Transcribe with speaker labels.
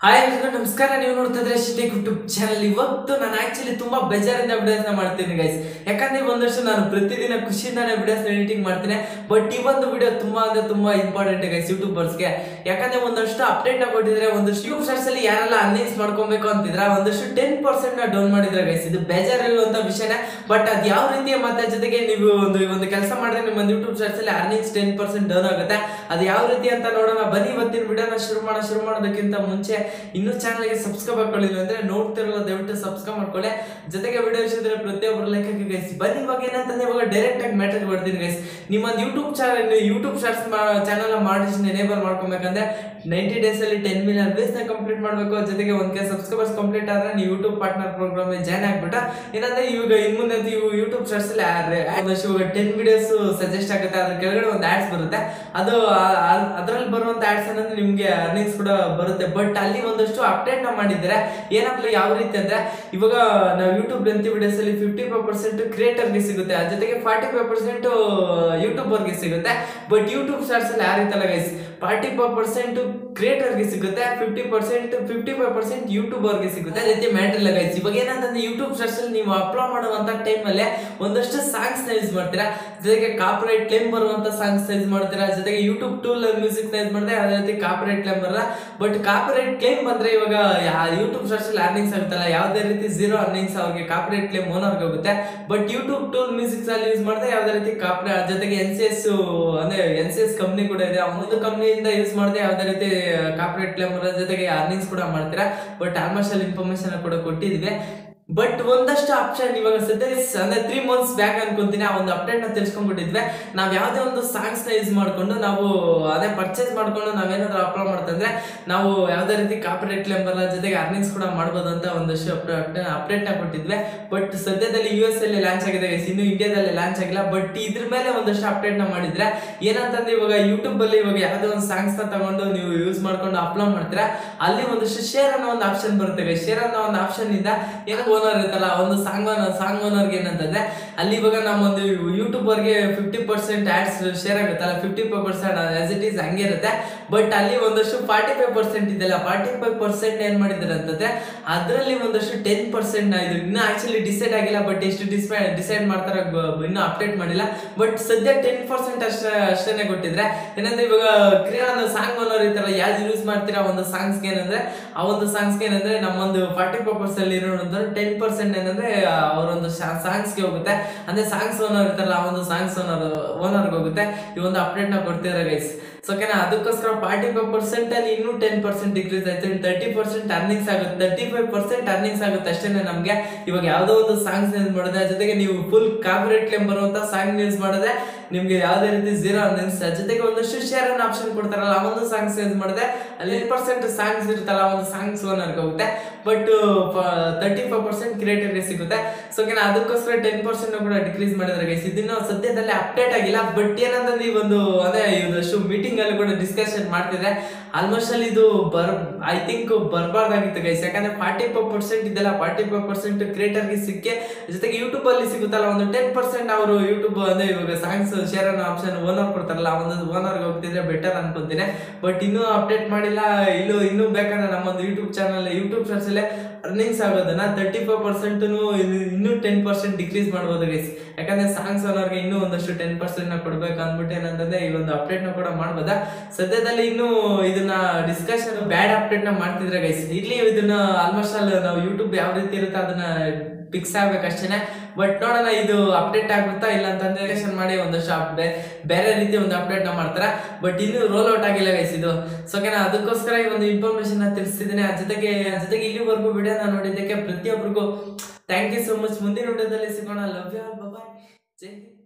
Speaker 1: Hi ಎಲ್ರಿಗೂ ನಮಸ್ಕಾರ ನೀವು ನೋಡ್ತಾ ಇದ್ರೆ ಶಿಟೇಕ್ ಯೂಟ್ಯೂಬ್ ಚಾನಲ್ ಇವತ್ತು ನಾನು ಆಕ್ಚುಲಿ ತುಂಬಾ ಬೇಜಾರಿಂದ ವಿಡಿಯೋಸ್ ಮಾಡ್ತೀನಿ ಗೈಸ್ ಯಾಕಂದ್ರೆ ಒಂದಷ್ಟು ನಾನು ಪ್ರತಿದಿನ ಖುಷಿಯಿಂದಾನೆ ವಿಡಿಯೋಸ್ ಎಡಿಟಿಂಗ್ ಮಾಡ್ತೀನಿ ಬಟ್ ಈ ಒಂದು ವಿಡಿಯೋ ತುಂಬಾ ಅಂದ್ರೆ ತುಂಬಾ ಇಂಪಾರ್ಟೆಂಟ್ ಗೈಸ್ ಯೂಟ್ಯೂಬರ್ಸ್ಗೆ ಯಾಕಂದ್ರೆ ಒಂದಷ್ಟು ಅಪ್ಡೇಟ್ ನ ಕೊಟ್ಟಿದ್ರೆ ಒಂದಷ್ಟು ಯೂಟ್ಯೂಬ್ ಸರ್ಚ್ ಅಲ್ಲಿ ಯಾರೆಲ್ಲ ಅರ್ನಿಂಗ್ಸ್ ಮಾಡ್ಕೊಬೇಕು ಅಂತಿದ್ರ ಒಂದಷ್ಟು ಟೆನ್ ಪರ್ಸೆಂಟ್ ನ ಡೌನ್ ಮಾಡಿದ್ರೆ ಗೈಸ್ ಇದು ಬೇಜಾರಿರುವಂತ ವಿಷಯನೇ ಬಟ್ ಅದ್ ಯಾವ ರೀತಿ ಮತ್ತೆ ಜೊತೆಗೆ ನೀವು ಒಂದು ಒಂದು ಕೆಲಸ ಮಾಡಿದ್ರೆ ನಿಮ್ಮ ಯೂಟ್ಯೂಬ್ ಸರ್ಚ್ ಅಲ್ಲಿ ಅರ್ನಿಂಗ್ಸ್ ಟೆನ್ ಪರ್ಸೆಂಟ್ ಡೌನ್ ಆಗುತ್ತೆ ಅದು ಯಾವ ರೀತಿ ಅಂತ ನೋಡೋಣ ಬನ್ನಿ ಇವತ್ತಿನ ವಿಡಿಯೋನ ಶುರು ಮಾಡೋಣ ಶುರು ಮಾಡೋದಕ್ಕಿಂತ ಮುಂಚೆ ಇನ್ನೂ ಚಾನಲ್ಗೆ ಸಬ್ಸ್ಕ್ರೈಬ್ ಮಾಡ್ಕೊಳ್ಳಿಲ್ಲ ಅಂದ್ರೆ ನೋಡ್ತಿರಲ್ಲ ದಯವಿಟ್ಟು ಸಬ್ಸ್ಕ್ರೈಬ್ ಮಾಡ್ಕೊಳ್ಳಿ ಜೊತೆಗೆ ವಿಡಿಯೋ ಇಷ್ಟ ಪ್ರತಿಯೊಬ್ಬರು ಲೈಕ್ ಹಾಕಿ ಗೈಸ್ ಬನ್ನಿ ಇವಾಗ ಏನಂತಂದ್ರೆ ಇವಾಗ ಡೈರೆಕ್ಟ್ ಆಗಿ ಮ್ಯಾಟರ್ ಬರ್ತೀನಿ ಗೈಸ್ ನಿಮ್ಮ YouTube channel YouTube shorts channel ಮಾಡಿ ಎನೇಬಲ್ ಮಾಡ್ಕೊಬೇಕಂದ್ರೆ ನೈಂಟಿ ಡೇಸ್ ಅಲ್ಲಿ ಟೆನ್ ಮಿಲಿಯನ್ ಬೇಸ್ ನ ಕಂಪ್ಲೀಟ್ ಮಾಡಬೇಕು ಜೊತೆಗೆ ಒಂದ್ ಕೆ ಸಬ್ಸ್ಕ್ರೈಬರ್ಸ್ ಕಂಪ್ಲೀಟ್ ಆದ್ರೆ ನೀವು ಯೂಟ್ಯೂಬ್ ಪಾರ್ಟ್ನರ್ ಪ್ರೋಗ್ರಾಮ್ ಜಾಯ್ನ್ ಆಗ್ಬಿಟ್ಟ ಏನಂದ್ರೆ ಇವಾಗ ಇನ್ ಮುಂದೆ ಅಂತೂ ಇವು ಯೂಟ್ಯೂಬ್ ಶಾರ್ಟ್ಸ್ ಅಲ್ಲಿ ಒಂದಷ್ಟು ಇವಾಗ ಟೆನ್ ವಿಡಿಯೋಸ್ ಸಜೆಸ್ಟ್ ಆಗುತ್ತೆ ಅದ್ರ ಕೆಳಗಡೆ ಒಂದು ಆಡ್ಸ್ ಬರುತ್ತೆ ಅದು ಅದರಲ್ಲಿ ಬರುವಂತ ಆಡ್ಸ್ ಅನ್ನೋದು ನಿಮ್ಗೆ ಅರ್ನಿಂಗ್ಸ್ ಕೂಡ ಬರುತ್ತೆ ಬಟ್ ಅಲ್ಲಿ ಒಂದಷ್ಟು ಅಪ್ಡೇಟ್ ನ ಮಾಡಿದ್ರೆ ಏನಪ್ಪ ಯಾವ ರೀತಿ ಅಂದ್ರೆ ಇವಾಗ ನಾವು ಯೂಟ್ಯೂಬ್ ಅಂತ ವಿಡಿಯೋಸ್ ಅಲ್ಲಿ ಫಿಫ್ಟಿ ಫೈವ್ ಪರ್ಸೆಂಟ್ ಕ್ರಿಯೇಟರ್ಗೆ ಸಿಗುತ್ತೆ ಅದ್ರ ಜೊತೆಗೆ ಫಾರ್ಟಿ ಫೈವ್ ಪರ್ಸೆಂಟ್ ಯೂಟ್ಯೂಬರ್ಗೆ ಸಿಗುತ್ತೆ ಬಟ್ ಯೂಟ್ಯೂಬ್ ಶಾರ್ಟ್ಸ್ ಅಲ್ಲಿ ಆ ರೀತಿ ಅಲ್ಲ ಗೈಸ್ ಫಾರ್ಟಿ ಫೈವ್ ಪರ್ಸೆಂಟ್ ಕ್ರಿಯೇಟರ್ಗೆ ಸಿಗುತ್ತೆ fifty percent fifty five percent ಯೂಟ್ಯೂಬರ್ಗೆ ಸಿಗುತ್ತೆ ಅದೇ ರೀತಿ ಮ್ಯಾಟರ್ ಇಲ್ಲ ಗೈಸ್ ಇವಾಗ ಏನಂತಂದ್ರೆ ಯೂಟ್ಯೂಬ್ ಸರ್ಚ್ ಅಲ್ಲಿ ನೀವು ಅಪ್ಲೋಡ್ ಮಾಡುವಂತ ಟೈಮ್ ಅಲ್ಲಿ ಒಂದಷ್ಟು ಸಾಂಗ್ಸ್ ನ ಯೂಸ್ ಮಾಡ್ತೀರಾ ಜೊತೆಗೆ ಕಾಪಿರೈಟ್ ಕ್ಲೇಮ್ ಬರುವಂತ ಸಾಂಗ್ಸ್ ಯೂಸ್ ಮಾಡ್ತೀರಾ ಜೊತೆಗೆ ಯೂಟ್ಯೂಬ್ ಟೂಲ್ ಮ್ಯೂಸಿಕ್ ನ ಯೂಸ್ ಮಾಡಿದ್ರೆ ಅದೇ ರೀತಿ ಕಾಪಿರೈಟ್ ಕ್ಲೇಮ್ ಬರಲ್ಲ ಬಟ್ ಕಾಪಿರೈಟ್ ಕ್ಲೇಮ್ ಬಂದ್ರೆ ಇವಾಗ ಯೂಟ್ಯೂಬ್ ಸರ್ಚ್ ಅಲ್ಲಿ ಅರ್ನಿಂಗ್ಸ್ ಆಗುತ್ತಲ್ಲ ಯಾವುದೇ ರೀತಿ ಝೀರೋ ಅರ್ನಿಂಗ್ಸ್ ಅವ್ರಿಗೆ ಕಾಪಿರೈಟ್ ಕ್ಲೇಮ್ ಓನರ್ಗೆ ಹೋಗುತ್ತೆ ಬಟ್ ಯೂಟ್ಯೂಬ್ ಟೂಲ್ ಮ್ಯೂಸಿಕ್ಸ್ ಅಲ್ಲಿ ಯೂಸ್ ಮಾಡಿದ್ರೆ ಯಾವುದೇ ರೀತಿ ಕಾಪಿ ಜೊತೆಗೆ ಎನ್ ಸಿ ಎಸ್ ಅಂದ್ರೆ ಎನ್ ಸಿ ಎಸ್ ಕಂಪ್ನಿ ಕೂಡ ಇದೆ ಆ ಒಂದು ಕಂಪ್ನಿಯಿಂದ ಯೂಸ್ ಮಾಡಿದ್ರೆ ಯಾವುದೇ ರೀತಿ ಕಾಪಿರೈಟ್ ಕ್ಲೇಮ್ ಬರೋ ಜೊತೆಗೆ ಅರ್ನಿಂಗ್ಸ್ ಕೂಡ ಮಾಡ್ತೀರಾ ಬಟ್ ಆಲ್ಮೋಸ್ಟ್ ಅಲ್ಲಿ ಇನ್ಫಾರ್ಮೇಶನ್ ಕೂಡ ಕೊಟ್ಟಿದ್ವಿ ಬಟ್ ಒಂದಷ್ಟು ಆಪ್ಷನ್ ಇವಾಗ ಸದ್ಯ ಅಂದ್ರೆ ತ್ರೀ ಮಂತ್ಸ್ ಬ್ಯಾಕ್ ಅನ್ಕೊಂತೀನಿ ಆ ಒಂದು ಅಪ್ಡೇಟ್ ನ ತಿಳ್ಸ್ಕೊಂಡ್ಬಿಟ್ಟಿದ್ವಿ ನಾವ್ ಯಾವ್ದೇ ಒಂದು ಸಾಂಗ್ಸ್ ನ ಯೂಸ್ ಮಾಡ್ಕೊಂಡು ನಾವು ಅದೇ ಪರ್ಚೇಸ್ ಮಾಡ್ಕೊಂಡು ನಾವೇನಾದ್ರೂ ಅಪ್ಲೋಡ್ ಮಾಡ್ತಂದ್ರೆ ನಾವು ಯಾವ್ದೇ ರೀತಿ ಕಾಪಿರೈಟ್ ಕ್ಲೇಮ್ ಬರಲ್ಲ ಜೊತೆಗೆ ಅರ್ನಿಂಗ್ಸ್ ಕೂಡ ಮಾಡ್ಬೋದು ಅಂತ ಒಂದಷ್ಟು ಅಪ್ಡೇಟ್ ನ ಕೊಟ್ಟಿದ್ವಿ ಬಟ್ ಸದ್ಯದಲ್ಲಿ ಯು ಎಸ್ ಅಲ್ಲಿ ಲಾಂಚ್ ಆಗಿದೆ guys. ಇನ್ನು ಇಂಡಿಯಾದಲ್ಲಿ ಲಾಂಚ್ ಆಗಿಲ್ಲ ಬಟ್ ಇದ್ರ ಮೇಲೆ ಒಂದಷ್ಟು ಅಪ್ಡೇಟ್ ನ ಮಾಡಿದ್ರೆ ಏನಂತಂದ್ರೆ ಇವಾಗ ಯೂಟ್ಯೂಬ್ ಅಲ್ಲಿ ಇವಾಗ ಯಾವ್ದೋ ಒಂದು ಸಾಂಗ್ಸ್ ನ ತಗೊಂಡು ನೀವು ಯೂಸ್ ಮಾಡ್ಕೊಂಡು ಅಪ್ಲೋಡ್ ಮಾಡ್ತೀರಾ ಅಲ್ಲಿ ಒಂದಷ್ಟು ಶೇರ್ ಅನ್ನೋ ಒಂದು ಆಪ್ಷನ್ ಬರುತ್ತೆ ಶೇರ್ ಅನ್ನೋ ಒಂದು ಆಪ್ಷನ್ ಇಂದ ಏನೋ ಓನರ್ ಇರುತ್ತಲ್ಲ ಒಂದು ಸಾಂಗ್ ಸಾಂಗ್ ಓನರ್ಗೆ ಏನಂತಂದ್ರೆ ಅಲ್ಲಿ ಇವಾಗ ನಮ್ಮೊಂದು ಯೂಟ್ಯೂಬರ್ಗೆ ಫಿಫ್ಟಿ ಪರ್ಸೆಂಟ್ ಆಡ್ಸ್ ಶೇರ್ ಆಗುತ್ತಲ್ಲ fifty five percent as it is ಹಂಗೆ ಇರುತ್ತೆ ಬಟ್ ಅಲ್ಲಿ ಒಂದಷ್ಟು ಫಾರ್ಟಿ ಫೈವ್ ಪರ್ಸೆಂಟ್ ಇದೆಯಲ್ಲ ಫಾರ್ಟಿ ಫೈವ್ ಪರ್ಸೆಂಟ್ ಏನ್ ಮಾಡಿದ್ದಾರೆ ಅಂತಂದ್ರೆ ಅದರಲ್ಲಿ ಒಂದಷ್ಟು ಟೆನ್ ಪರ್ಸೆಂಟ್ ಇದು ಇನ್ನೂ ಆಕ್ಚುಲಿ ಡಿಸೈಡ್ ಆಗಿಲ್ಲ ಬಟ್ ಎಷ್ಟು ಡಿಸೈಡ್ ಡಿಸೈಡ್ ಮಾಡ್ತಾರೆ ಗ- ಇನ್ನೂ ಅಪ್ಡೇಟ್ ಮಾಡಿಲ್ಲ ಬಟ್ ಸದ್ಯ ಟೆನ್ ಪರ್ಸೆಂಟ್ ಅಷ್ಟೇ ಅಷ್ಟೇನೆ ಕೊಟ್ಟಿದ್ರೆ ಏನಂದ್ರೆ ಇವಾಗ ಕ್ರಿಯಾ ಒಂದು ಸಾಂಗ್ ಓನರ್ ಇರ್ತಾರಲ್ಲ ಯಾವ್ದು ಯೂಸ್ ಮಾಡ್ತೀರಾ ಒಂದು ಸಾಂಗ್ಸ್ಗೆ ಏನಂದ್ರೆ ಆ ಒಂದು ಸಾಂಗ್ಸ್ಗೆ ಏನಂದ್ರೆ ನಮ್ಮೊಂದು ಫಾರ್ಟಿ ಫೈವ್ ಪರ್ಸೆಂಟ್ ಇರೋದು ಟೆನ್ ಪರ್ಸೆಂಟ್ ಏನಂದ್ರೆ ಅವರೊಂದು ಸಾಂಗ್ಸ್ಗೆ ಹೋಗುತ್ತೆ ಅಂದ್ರೆ ಸಾಂಗ್ಸ್ ಓನರ್ ಇರ್ತಾರಲ್ಲ ಆ ಒಂದು ಸಾಂಗ್ಸ್ ಓನರ್ ಓನರ್ಗೆ ಹೋಗುತ್ತೆ ಈ ಒಂದು ಅಪ್ಡೇಟ್ ನ ಕೊಡ್ತಿದ್ದಾರೆ ಗೈಸ್ ಸೊ ಓಕೆನಾ ಅದಕ್ಕೋಸ್ಕರ ಫಾರ್ಟಿ ಫೈವ್ ಪರ್ಸೆಂಟ್ ಅಲ್ಲಿ ಇನ್ನೂ ಟೆನ್ ಪರ್ಸೆಂಟ್ ಡಿಕ್ರೀಸ್ ಆಯ್ತು ತರ್ಟಿ ಪರ್ಸೆಂಟ್ ಅರ್ನಿಂಗ್ಸ್ ಆಗುತ್ತೆ ತರ್ಟಿ ಫೈವ್ ಪರ್ಸೆಂಟ್ ಅರ್ನಿಂಗ್ಸ್ ಆಗುತ್ತೆ ಅಷ್ಟೇನೆ ನಮಗೆ ಇವಾಗ ಯಾವುದೋ ಒಂದು ಸಾಂಗ್ಸ್ ಯೂಸ್ ಮಾಡಿದ್ರೆ ಜೊತೆಗೆ ನೀವು ಫುಲ್ ಕಾಪಿರೇಟ್ ಕ್ಲೇಮ್ ಬರುವಂತ ಸಾಂಗ್ ಯೂಸ್ ಮಾಡಿದ್ರೆ ನಿಮ್ಗೆ ಯಾವುದೇ ರೀತಿ ಝೀರೋ ಅರ್ನಿಂಗ್ಸ್ ಜೊತೆಗೆ ಒಂದಷ್ಟು ಶೇರ್ ಅನ್ನ ಆಪ್ಷನ್ ಕೊಡ್ತಾರಲ್ಲ ಆ ಒಂದು ಸಾಂಗ್ಸ್ ಯೂಸ್ ಮಾಡಿದ್ರೆ ಅಲ್ಲಿ ಪರ್ಸೆಂಟ್ ಸಾಂಗ್ಸ್ ಇರುತ್ತಲ್ಲ ಆ ಒಂದು ಸಾಂಗ್ಸ್ ಓನರ್ಗೆ ಹೋಗುತ್ತೆ ಬಟ್ ತರ್ಟಿ ಫೈವ್ ಪರ್ಸೆಂಟ್ ಕ್ರಿಯೇಟರ್ಗೆ ಸಿಗುತ್ತೆ ಸೊ ಓಕೆನಾ ಅದಕ್ಕೋಸ್ಕರ ಟೆನ್ ಪರ್ಸೆಂಟ್ ಕೂಡ ಡಿಕ್ರೀಸ್ ಮಾಡಿದ್ರೆ ಗೈಸ್ ಇದನ್ನ ಸದ್ಯದಲ್ಲಿ ಅಪ್ಡೇಟ್ ಆಗಿಲ್ಲ ಬಟ್ ಏನಂತಂದ್ರೆ ಈ ಒಂದು ಅದೇ ಇವಷ್ಟು ಮೀಟಿಂಗ್ ಅಲ್ಲಿ ಕೂಡ ಡಿಸ್ಕಷನ್ ಮಾಡ್ತಿದ್ರೆ ಆಲ್ಮೋಸ್ಟ್ ಅಲ್ಲಿ ಇದು ಬರ್ ಐ ಥಿಂಕ್ ಬರಬಾರ್ದಾಗಿತ್ತು ಗೈಸ್ ಯಾಕಂದ್ರೆ ಫಾರ್ಟಿ ಫೈವ್ ಪರ್ಸೆಂಟ್ ಇದೆಲ್ಲ ಫಾರ್ಟಿ ಫೈವ್ ಪರ್ಸೆಂಟ್ ಕ್ರಿಯೇಟರ್ಗೆ ಸಿಕ್ಕೆ ಜೊತೆಗೆ ಯೂಟ್ಯೂಬ್ ಅಲ್ಲಿ ಸಿಗುತ್ತಲ್ಲ ಒಂದು ಟೆನ್ ಪರ್ಸೆಂಟ್ ಅವರು ಯೂಟ್ಯೂಬ್ ಅಂದ್ರೆ ಇವಾಗ ಸಾಂಗ್ಸ್ ಶೇರ್ ಅನ್ನೋ ಆಪ್ಷನ್ ಓನರ್ ಕೊಡ್ತಾರಲ್ಲ ಆ ಒಂದು ಓನರ್ಗೆ ಹೋಗ್ತಿದ್ರೆ ಬೆಟರ್ ಅನ್ಕೊಂತೀನಿ ಬಟ್ ಇನ್ನೂ ಅಪ್ಡೇಟ್ ಮಾಡಿಲ್ಲ ಇಲ್ಲೂ ಇನ್ನೂ ಬೇಕಂದ್ರೆ ನಮ್ಮೊಂದು ಯೂಟ್ಯೂಬ್ ಚಾನಲ್ ಯೂಟ್ಯೂಬ್ ಸರ್ಚ್ ಅಲ್ಲೇ ಅರ್ನಿಂಗ್ಸ್ ಆಗೋದನ್ನ ತರ್ಟಿ ಫೈವ್ ಪರ್ಸೆಂಟ್ ಇನ್ನೂ ಟೆನ್ ಪರ್ಸೆಂಟ್ ಡಿಕ್ರೀಸ್ ಮಾಡ್ಬೋದು ಗೈಸ್ ಯಾಕಂದ್ರೆ ಸಾಂಗ್ಸ್ ಓನರ್ಗೆ ಇನ್ನೂ ಒಂದಷ್ಟು ಟೆನ್ ಪರ್ಸೆಂಟ್ ನ ಕೊಡ್ಬೇಕು ಅಂದ್ಬಿಟ್ಟು ಏನಂತಂದ್ರೆ ಈ ಒಂದು ಅಪ್ಡೇಟ್ ನ ಕೂಡ ಮಾಡ್ಬೋದಾ ಸದ್ಯದಲ್ಲಿ ಇನ್ನೂ ಇದನ್ನ ಡಿಸ್ಕಷನ್ ಬ್ಯಾಡ್ ಅಪ್ಡೇಟ್ ನ ಮಾಡ್ತಿದ್ರೆ ಗೈಸ್ ಇಲ್ಲಿ ಇದನ್ನ ಆಲ್ಮೋಸ್ಟ್ ಅಲ್ಲಿ ನಾವು ಯೂಟ್ಯೂಬ್ ಯಾವ ರೀತಿ ಇರುತ್ತೆ ಅದನ್ನ ಫಿಕ್ಸ್ ಆಗ್ಬೇಕಷ್ಟೇನೆ ಬಟ್ ನೋಡೋಣ ಇದು ಅಪ್ಡೇಟ್ ಆಗುತ್ತಾ ಇಲ್ಲ ಅಂತಂದ್ರೆ ಡಿಸ್ಕಷನ್ ಮಾಡಿ ಒಂದಷ್ಟು update- ಬೇರೆ ರೀತಿ ಒಂದು ಅಪ್ಡೇಟ್ ನ ಮಾಡ್ತಾರೆ ಬಟ್ ಇನ್ನೂ ರೋಲ್ ಔಟ್ ಆಗಿಲ್ಲ ಗೈಸ್ ಇದು ಸೊ ಓಕೆನಾ ಅದಕ್ಕೋಸ್ಕರ ಈ ಒಂದು ಇನ್ಫಾರ್ಮೇಶನ್ ನ ತಿಳಿಸ್ತಿದ್ದೀನಿ ಅದ್ರ ಜೊತೆಗೆ ಅದ್ರ ಜೊತೆಗೆ ಇಲ್ಲಿವರೆಗೂ ವಿಡಿಯೋನ ನೋಡಿದ್ದಕ್ಕೆ ಪ್ರತಿಯೊಬ್ಬರಿಗೂ ಥ್ಯಾಂಕ್ ಯು ಸೋ ಮಚ್ ಮುಂದಿನ ವಿಡಿಯೋದಲ್ಲಿ ಸಿಗೋಣ love you bye Jai Hind